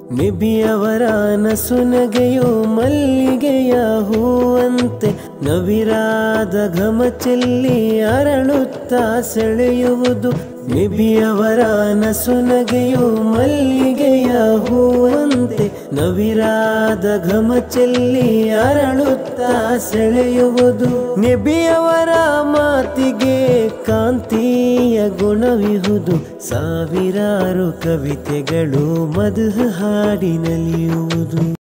ನಿಬಿಯವರ ನಸುನಗೆಯು ಮಲ್ಲಿಗೆಯ ಹೂವಂತೆ ನವಿರಾದ ಘಮ ಚೆಲ್ಲಿ ಅರಳುತ್ತಾ ಸೆಳೆಯುವುದು ನಿಬಿಯವರ ನಸುನಗೆಯು ಮಲ್ಲಿಗೆಯ ಹೂವಂತೆ ನವಿರಾದ ಘಮ ಚೆಲ್ಲಿ ಅರಳುತ್ತಾ ಸೆಳೆಯುವುದು ನಿಬಿಯವರ ಮಾತಿಗೆ ಕಾಂತೀಯ ಗುಣವಿಹುದು ಸಾವಿರಾರು ಕವಿತೆಗಳು ಮಧು ಹಾಡಿನಲಿಯುವುದು